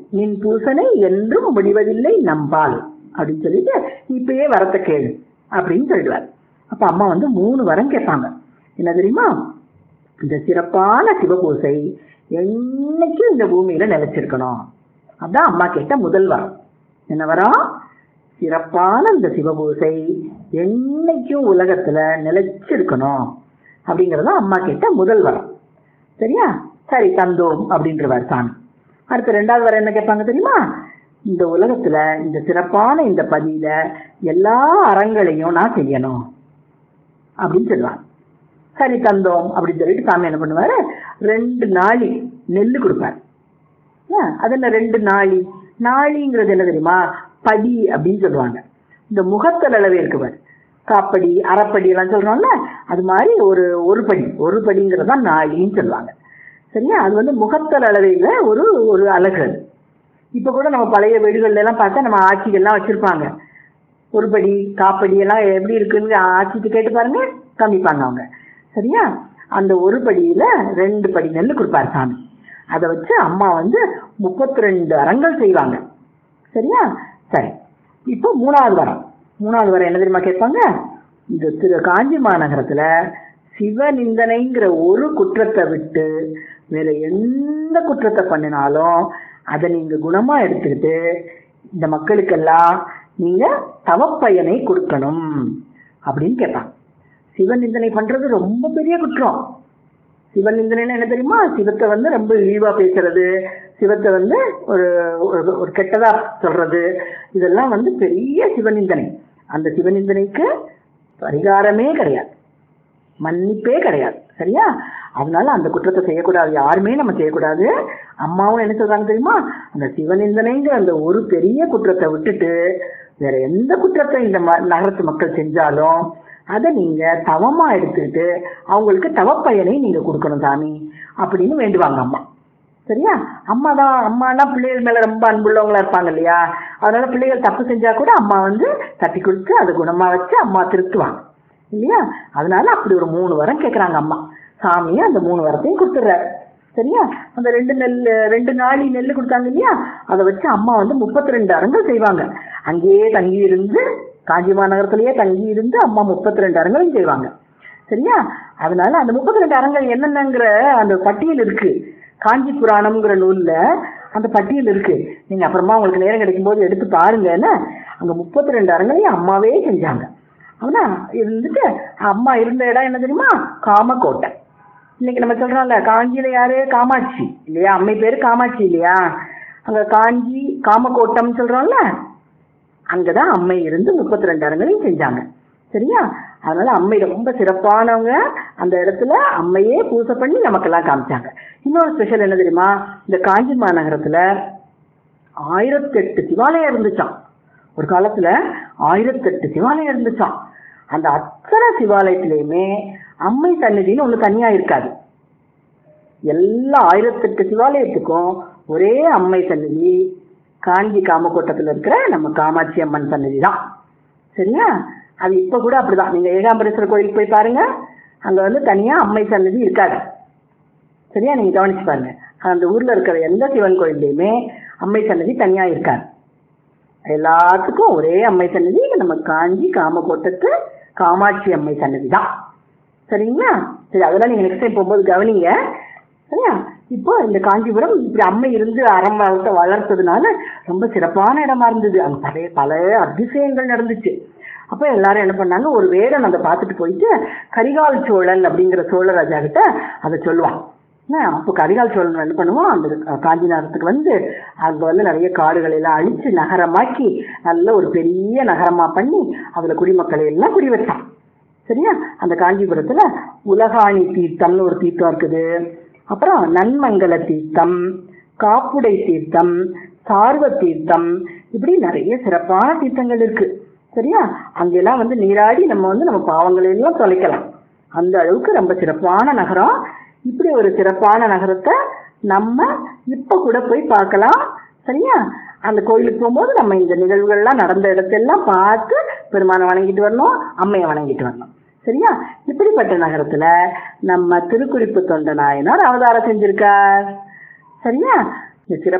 நின் பூசனை என்றும் முடிவதில்லை நம்பால் அப்படின்னு சொல்லிட்டு இப்பயே வரத்தை கேளு அப்படின்னு சொல்லிடுவார் அப்ப அம்மா வந்து மூணு வரம் கேட்பாங்க என்ன தெரியுமா இந்த சிறப்பான சிவபூசை என்னைக்கும் இந்த பூமியில நிலைச்சிருக்கணும் அதான் அம்மா கேட்ட முதல் வரம் என்ன வரம் சிறப்பான இந்த சிவபூசை என்னைக்கும் உலகத்துல நிலைச்சிருக்கணும் அப்படிங்கறத அம்மா கேட்ட முதல் வரம் சரியா சரி தந்தோம் அப்படின்றவர் சாமி அடுத்து ரெண்டாவது வரம் என்ன கேட்பாங்க தெரியுமா இந்த உலகத்துல இந்த சிறப்பான இந்த பதியில எல்லா அறங்களையும் நான் செய்யணும் அப்படின்னு சொல்லுவாங்க சரி தந்தோம் அப்படின்னு சொல்லிட்டு சாமி என்ன பண்ணுவாரு ரெண்டு நாளி நெல்லு கொடுப்பாரு ஏன், அது என்ன ரெண்டு நாளி நாளிங்கிறது என்ன தெரியுமா படி அப்படின்னு சொல்லுவாங்க இந்த முகத்தல் அளவே இருக்கு பாரு காப்படி அரைப்படி எல்லாம் சொல்றோம்ல அது மாதிரி ஒரு ஒரு படி ஒரு படிங்கிறது தான் நாளின்னு சொல்லுவாங்க சரியா அது வந்து முகத்தல் அளவையில் ஒரு ஒரு அழகு அது இப்போ கூட நம்ம பழைய வீடுகள்ல எல்லாம் பார்த்தா நம்ம ஆட்சிகள்லாம் வச்சிருப்பாங்க ஒரு படி காப்படி எல்லாம் எப்படி இருக்குன்னு ஆட்சிக்கு கேட்டு பாருங்க காமிப்பாங்க அவங்க சரியா அந்த ஒரு படியில ரெண்டு படி நெல் கொடுப்பாரு சாமி அதை வச்சு அம்மா வந்து முப்பத்தி ரெண்டு அறங்கள் செய்வாங்க சரியா சரி இப்போ மூணாவது வரம் மூணாவது வரம் என்ன தெரியுமா கேட்பாங்க இந்த திரு காஞ்சி மாநகரத்துல சிவநிந்தனைங்கிற ஒரு குற்றத்தை விட்டு வேற எந்த குற்றத்தை பண்ணினாலும் அதை நீங்க குணமா எடுத்துக்கிட்டு இந்த மக்களுக்கெல்லாம் நீங்க தவப்பயனை கொடுக்கணும் அப்படின்னு கேட்பாங்க சிவநிந்தனை பண்றது ரொம்ப பெரிய குற்றம் சிவநிந்தனைன்னு என்ன தெரியுமா சிவத்தை வந்து ரொம்ப இழிவா பேசுறது சிவத்தை வந்து ஒரு ஒரு- ஒரு கெட்டதா சொல்றது இதெல்லாம் வந்து பெரிய சிவநிந்தனை அந்த சிவநிந்தனைக்கு பரிகாரமே கிடையாது மன்னிப்பே கிடையாது சரியா அதனால அந்த குற்றத்தை செய்யக்கூடாது யாருமே நம்ம செய்யக்கூடாது அம்மாவும் என்ன சொல்றாங்க தெரியுமா அந்த சிவநிந்தனைங்கிற அந்த ஒரு பெரிய குற்றத்தை விட்டுட்டு வேற எந்த குற்றத்தை இந்த ம- நகரத்து மக்கள் செஞ்சாலும் அதை நீங்க தவமா எடுத்துக்கிட்டு அவங்களுக்கு தவப்பயனை நீங்க கொடுக்கணும் சாமி அப்படின்னு வேண்டுவாங்க அம்மா சரியா அம்மா தான் அம்மானா பிள்ளைகள் மேல ரொம்ப அன்புள்ளவங்களா இருப்பாங்க இல்லையா அதனால பிள்ளைகள் தப்பு செஞ்சா கூட அம்மா வந்து தட்டி கொடுத்து அதை குணமா வச்சு அம்மா திருத்துவாங்க இல்லையா அதனால அப்படி ஒரு மூணு வரம் கேக்குறாங்க அம்மா சாமியை அந்த மூணு வரத்தையும் கொடுத்துட்றாரு சரியா அந்த ரெண்டு நெல் ரெண்டு நாளி நெல் கொடுத்தாங்க இல்லையா அதை வச்சு அம்மா வந்து முப்பத்தி ரெண்டு அரங்கள் செய்வாங்க அங்கேயே தங்கி இருந்து காஞ்சி மாநகரத்திலேயே தங்கி இருந்து அம்மா முப்பத்தி ரெண்டு அரங்களையும் செய்வாங்க சரியா அதனால அந்த முப்பத்தி ரெண்டு அரங்கள் என்னென்னங்கிற அந்த பட்டியல் இருக்கு காஞ்சி புராணம்ங்கிற நூல்ல அந்த பட்டியல் இருக்கு நீங்க அப்புறமா உங்களுக்கு நேரம் கிடைக்கும் போது எடுத்து பாருங்க என்ன அங்க முப்பத்தி ரெண்டு அரங்களையும் அம்மாவே செஞ்சாங்க அவனா இருந்துட்டு அம்மா இருந்த இடம் என்ன தெரியுமா காமக்கோட்டை இன்னைக்கு நம்ம சொல்றோம்ல காஞ்சியில யாரு காமாட்சி இல்லையா அம்மை பேரு காமாட்சி இல்லையா அங்க காஞ்சி காமக்கோட்டம் சொல்றோம்ல அங்கதான் அம்மை இருந்து முப்பத்தி ரெண்டு அரங்களையும் செஞ்சாங்க சரியா அதனால அம்மை ரொம்ப சிறப்பானவங்க அந்த இடத்துல அம்மையே பூசை பண்ணி நமக்கெல்லாம் காமிச்சாங்க இன்னொரு ஸ்பெஷல் என்ன தெரியுமா இந்த காஞ்சி மாநகரத்துல ஆயிரத்தெட்டு சிவாலயம் இருந்துச்சாம் ஒரு காலத்துல ஆயிரத்தெட்டு சிவாலயம் இருந்துச்சாம் அந்த அத்தனை சிவாலயத்திலையுமே அம்மை சந்நிதின்னு ஒண்ணு தனியா இருக்காது எல்லா ஆயிரத்தெட்டு சிவாலயத்துக்கும் ஒரே அம்மை சந்நிதி காஞ்சி காமக்கோட்டத்துல இருக்கிற நம்ம காமாட்சி அம்மன் சந்நிதி தான் சரியா அது இப்ப கூட அப்படிதான் நீங்க ஏகாம்பரேஸ்வரர் கோயிலுக்கு போய் பாருங்க அங்க வந்து தனியா அம்மை சந்நிதி இருக்காது சரியா நீங்க கவனிச்சு பாருங்க அந்த ஊர்ல இருக்கிற எந்த சிவன் கோயில்லையுமே அம்மை சன்னதி தனியா இருக்காது எல்லாத்துக்கும் ஒரே அம்மை சன்னதி நம்ம காஞ்சி காமக்கோட்டத்து காமாட்சி அம்மை சன்னதி தான் சரிங்களா சரி அதெல்லாம் நீங்க நெக்ஸ்ட் டைம் போகும்போது கவனிங்க சரியா இப்போ இந்த காஞ்சிபுரம் இப்படி அம்மை இருந்து அறம் வளர்த்த வளர்த்ததுனால ரொம்ப சிறப்பான இடமா இருந்தது அங்க பழைய பல அதிசயங்கள் நடந்துச்சு அப்ப எல்லாரும் என்ன பண்ணாங்க ஒரு வேடன் அதை பார்த்துட்டு போயிட்டு கரிகால் சோழன் அப்படிங்கிற சோழ ராஜா கிட்ட அதை சொல்லுவான் என்ன, அப்போ கரிகால் சோழன் என்ன பண்ணுவான் அந்த காஞ்சி நகரத்துக்கு வந்து அங்க வந்து நிறைய காடுகளை எல்லாம் அழிச்சு நகரமாக்கி நல்ல ஒரு பெரிய நகரமா பண்ணி அதுல குடிமக்களை எல்லாம் குடி வச்சான் சரியா அந்த காஞ்சிபுரத்துல உலகாணி தீர்த்தம்னு ஒரு தீர்த்தம் இருக்குது அப்புறம் நன்மங்கல தீர்த்தம் காப்புடை தீர்த்தம் சார்வ தீர்த்தம் இப்படி நிறைய சிறப்பான தீர்த்தங்கள் இருக்கு சரியா அங்கெல்லாம் வந்து நீராடி நம்ம வந்து நம்ம பாவங்களை எல்லாம் தொலைக்கலாம் அந்த அளவுக்கு ரொம்ப சிறப்பான நகரம் இப்படி ஒரு சிறப்பான நகரத்தை நம்ம இப்ப கூட போய் பார்க்கலாம் சரியா அந்த கோயிலுக்கு போகும்போது நம்ம இந்த நிகழ்வுகள்லாம் நடந்த இடத்தெல்லாம் பார்த்து பெருமானை வணங்கிட்டு வரணும் அம்மையை வணங்கிட்டு வரணும் சரியா இப்படிப்பட்ட நகரத்துல நம்ம திருக்குறிப்பு தொண்ட நாயனார் அவதாரம் செஞ்சிருக்கார் சரியா இந்த சிறப்பு